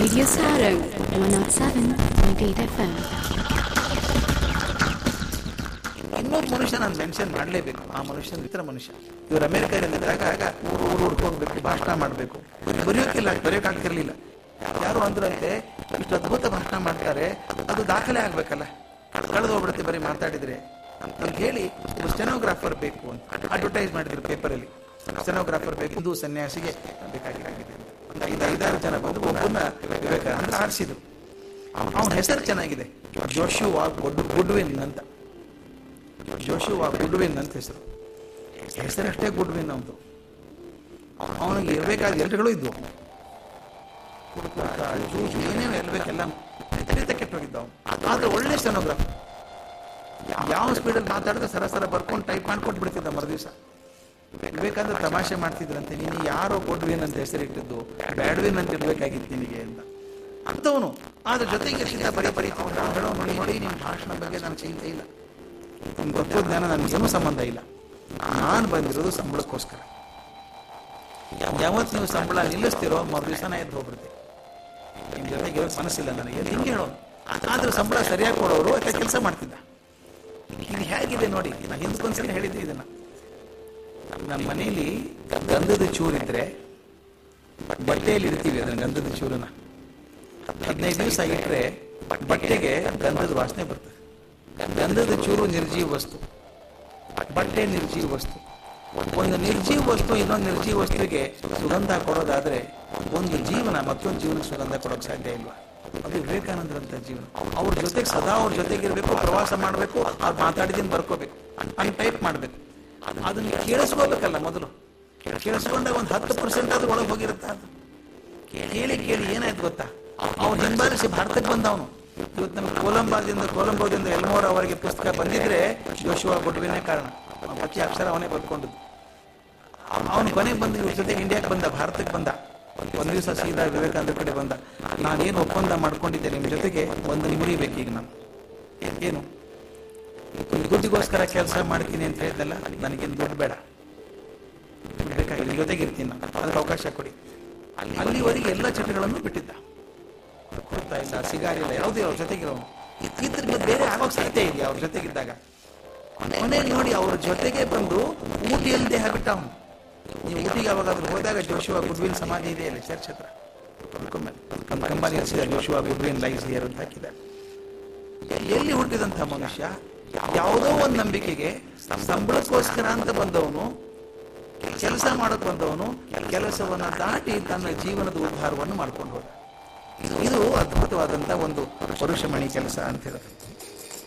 Radio Sarang 107.8 FM. ಇನ್ನೊಬ್ಬ ಮನುಷ್ಯ ನಾನು ಮೆನ್ಷನ್ ಮಾಡಲೇಬೇಕು ಆ ಮನುಷ್ಯನ ಇತರ ಮನುಷ್ಯ ಇವರು ಅಮೆರಿಕದಲ್ಲಿದ್ದಾಗ ಆಗ ಊರು ಊರು ಹುಡ್ಕೋಗ್ಬೇಕು ಭಾಷಣ ಮಾಡಬೇಕು ಬರೆಯೋಕ್ಕಿಲ್ಲ ಬರೆಯೋಕ್ಕಾಗ್ತಿರ್ಲಿಲ್ಲ ಯಾರು ಅಂದ್ರಂತೆ ಇಷ್ಟು ಅದ್ಭುತ ಭಾಷಣ ಮಾಡ್ತಾರೆ ಅದು ದಾಖಲೆ ಆಗ್ಬೇಕಲ್ಲ ಕಳೆದು ಹೋಗ್ಬಿಡುತ್ತೆ ಬರೀ ಮಾತಾಡಿದ್ರೆ ಅಂತ ಹೇಳಿ ಸ್ಟೆನೋಗ್ರಾಫರ್ ಬೇಕು ಅಂತ ಅಡ್ವರ್ಟೈಸ್ ಮಾಡಿದ್ರು ಪೇಪರಲ್ಲಿ ಸ್ಟೆನೋಗ್ರಾಫರ್ ಬೇಕು ಇದು ಸನ್ಯಾಸಿಗೆ ಬೇಕಾಗಿದೆ ಒಂದು ಐದು ಐದಾರು ಜನ ಬಂದು ಒಬ್ಬನ ವಿವೇಕಾನಂದ ಆರಿಸಿದ್ರು ಅವನ ಹೆಸರು ಚೆನ್ನಾಗಿದೆ ಜೋಶುವಾ ಗುಡ್ ಗುಡ್ವಿನ್ ಅಂತ ಜೋಶುವಾ ಗುಡ್ವಿನ್ ಅಂತ ಹೆಸರು ಹೆಸರಷ್ಟೇ ಗುಡ್ವಿನ್ ಅವನು ಅವನಿಗೆ ಇರಬೇಕಾದ ಎಲ್ರುಗಳು ಇದ್ವು ಕುಡುಕ, ಜೂಜು ಏನೇನು ಇರಬೇಕೆಲ್ಲ ವಿಪರೀತ ಕೆಟ್ಟೋಗಿದ್ದ ಅವನು ಆದ್ರೆ ಒಳ್ಳೆ ಸ್ಟೆನೋಗ್ರಾಫ್ ಯಾವ ಸ್ಪೀಡಲ್ಲಿ ಮಾತಾಡಿದ್ರೆ ಸರ ಸರ ಬರ್ಕೊಂಡು ಟೈಪ್ ಮಾಡ್ಕೊಂಡು ಬಿಡ್ತಿದ್ದ ಮರುದಿವಸ ಬೇಕಾದ್ರೆ ತಮಾಷೆ ಮಾಡ್ತಿದ್ರಂತೆ ನೀನು ಯಾರೋ ಗುಡ್ವಿನ್ ಅಂತ ಹೆಸರಿಟ್ಟಿದ್ದು ಬ್ಯಾಡ್ವಿನ್ ಅಂತ ಇರ್ಬೇಕಾಗಿತ್ತು ನಿನಗೆ ಅಂತ ಅಂತವನು ಆದ್ರೆ ಜೊತೆಗೆ ಸಿದ್ಧ ಬರೀ ಬರೀ ಹೇಳೋ ನೋಡಿ ನೋಡಿ ನಿಮ್ಮ ಭಾಷಣ ಬಗ್ಗೆ ನಾನು ಚಿಂತೆ ಇಲ್ಲ ನಿಮ್ಮ ತತ್ವಜ್ಞಾನ ನನಗೇನು ಸಂಬಂಧ ಇಲ್ಲ ನಾನು ಬಂದಿರೋದು ಸಂಬಳಕ್ಕೋಸ್ಕರ ಯಾವತ್ತು ನೀವು ಸಂಬಳ ನಿಲ್ಲಿಸ್ತಿರೋ ಮರು ದಿವಸನ ಎದ್ದು ಹೋಗ್ಬಿಡುತ್ತೆ ನಿಮ್ಮ ಜೊತೆಗೆ ಇರೋಕ್ ಮನಸ್ಸಿಲ್ಲ ನನಗೆ ಅಂತ ಹಿಂಗೆ ಹೇಳೋನು ಆದ್ರೆ ಸಂಬಳ ಸರಿಯಾಗಿ ಕೊಡೋರು ಅಥವಾ ಕೆಲಸ ಮಾಡ್ತಿದ್ದ ಇದು ಹೇಗಿದೆ ನೋಡಿ ನಾನು ಹಿಂದಕ್ಕೊಂದ್ಸಲ ಹೇಳಿದ್ದೆ ಇದನ್ನ ನಮ್ಮ ಮನೆಯಲ್ಲಿ ಗಂಧದ ಚೂರಿದ್ರೆ ಬಟ್ಟೆಯಲ್ಲಿ ಇಡ್ತೀವಿ ಅದನ್ನ ಗಂಧದ ಚೂರನ್ನ ಹದಿನೈದು ದಿವಸ ಇಟ್ಟರೆ ಬಟ್ಟೆಗೆ ಗಂಧದ ವಾಸನೆ ಬರ್ತದೆ ಗಂಧದ ಚೂರು ನಿರ್ಜೀವ ವಸ್ತು ಬಟ್ಟೆ ನಿರ್ಜೀವ ವಸ್ತು ಒಂದು ನಿರ್ಜೀವ ವಸ್ತು ಇನ್ನೊಂದು ನಿರ್ಜೀವ ವಸ್ತುವಿಗೆ ಸುಗಂಧ ಕೊಡೋದಾದ್ರೆ ಒಂದು ಜೀವನ ಮತ್ತೊಂದು ಜೀವನಕ್ಕೆ ಸುಗಂಧ ಕೊಡೋಕೆ ಸಾಧ್ಯ ಇಲ್ವಾ ಅದು ವಿವೇಕಾನಂದರಂತ ಜೀವನ ಅವ್ರ ಜೊತೆಗೆ ಸದಾ ಅವ್ರ ಜೊತೆಗೆ ಇರಬೇಕು ಪ್ರವಾಸ ಮಾಡಬೇಕು ಅವ್ರು ಮಾತಾಡಿದ್ದೀನಿ ಬರ್ಕೋಬೇಕು ಅಲ್ಲಿ ಟೈಪ್ ಮಾಡಬೇಕು ಅದನ್ನ ಕೇಳಿಸ್ಕೋಬೇಕಲ್ಲ ಮೊದಲು ಕೇಳಿಸ್ಕೊಂಡಾಗ ಒಂದು ಹತ್ತು ಪರ್ಸೆಂಟ್ ಅದು ಒಳಗೆ ಹೋಗಿರುತ್ತೆ ಅದು ಕೇಳಿ ಕೇಳಿ ಏನಾಯ್ತು ಗೊತ್ತಾ ಅವನು ಹಿಂಬಾಲಿಸಿ ಭಾರತಕ್ಕೆ ಬಂದವನು ಇವತ್ತು ನಮ್ಗೆ ಕೊಲಂಬಾದಿಂದ ಕೊಲಂಬೋದಿಂದ ಎಲ್ಮೋರ್ ಅವರಿಗೆ ಪುಸ್ತಕ ಬಂದಿದ್ರೆ ಜೋಶುವ ಗುಡ್ವಿನೇ ಕಾರಣ ಅವ್ನ ಪ್ರತಿ ಅಕ್ಷರ ಅವನೇ ಬರ್ಕೊಂಡಿದ್ದು ಅವನು ಕೊನೆಗೆ ಬಂದು ಇವ್ರ ಜೊತೆ ಇಂಡಿಯಾಕ್ಕೆ ಬಂದ ಭಾರತಕ್ಕೆ ಬಂದ ಒಂದು ದಿವಸ ಸೀದಾ ವಿವೇಕಾನಂದ ಕಡೆ ಬಂದ ನಾನೇನು ಒಪ್ಪಂದ ಮಾಡ್ಕೊಂಡಿದ್ದೆ ನಿಮ್ಮ ಜೊತೆಗೆ ಒಂದು ಮುರಿಬೇಕು ಈಗ ನಾನು ಏನು ಒಂದು ದುಡ್ಡಿಗೋಸ್ಕರ ಕೆಲಸ ಮಾಡ್ತೀನಿ ಅಂತ ಹೇಳಿದ್ನಲ್ಲ ನನಗೇನು ದುಡ್ಡು ಬೇಡ ಬೇಕಾಗಿಲ್ಲ ನಿಮ್ಮ ಜೊತೆಗೆ ಇರ್ತೀನಿ ನಾನು ಅದಕ್ಕೆ ಅವಕಾಶ ಕೊಡಿ ಅಲ್ಲಿವರೆಗೆ ಎಲ್ಲ ಚಟಗಳನ್ನು ಬಿಟ್ಟಿದ್ದ ಕೊಡ್ತಾ ಇಲ್ಲ ಸಿಗಾರಿಲ್ಲ ಯಾವುದೇ ಅವ್ರ ಜೊತೆಗಿರೋನು ಇದ್ರ ಮೇಲೆ ಬೇರೆ ಆಗೋಕ್ ಸಾಧ್ಯ ಇದೆಯಾ ಅವ್ರ ಜೊತೆಗಿದ್ದಾಗ ಕೊನೆಗೆ ನೋಡಿ ಅವ್ರ ಜೊತೆಗೆ ಬಂದು ಊಟಿಯಲ್ಲಿ ದೇಹ ಬಿಟ್ಟ ಅವನು ನೀವು ಊಟಿಗೆ ಯಾವಾಗಾದ್ರೂ ಹೋದಾಗ ಜೋಶುವ ಗುಡ್ವಿನ್ ಸಮಾಧಿ ಇದೆ ಅಲ್ಲಿ ಚರ್ಚ್ ಹತ್ರ ಕಂಬನಿ ಹಚ್ಚಿದ ಜೋಶುವ ಗುಡ್ವಿನ್ ಲೈಸ್ ಹಿಯರ್ ಅಂತ ಹಾಕಿದ್ದಾರೆ ಎಲ್ಲಿ ಹುಟ್ಟಿದಂಥ ಮನುಷ್ಯ ಯಾವುದೋ ಒಂದು ನಂಬಿಕೆಗೆ ಸಂಬಳಕ್ಕೋಸ್ಕರ ಅಂತ ಬಂದವನು ಕೆಲಸ ಮಾಡಕ್ ಬಂದವನು ಕೆಲಸವನ್ನ ದಾಟಿ ತನ್ನ ಜೀವನದ ಉದ್ಧಾರವನ್ನು ಮಾಡ್ಕೊಂಡು ಹೋದ ಇದು ಅದ್ಭುತವಾದಂತ ಒಂದು ಪರುಷಮಣಿ ಕೆಲಸ ಅಂತ ಹೇಳುತ್ತೆ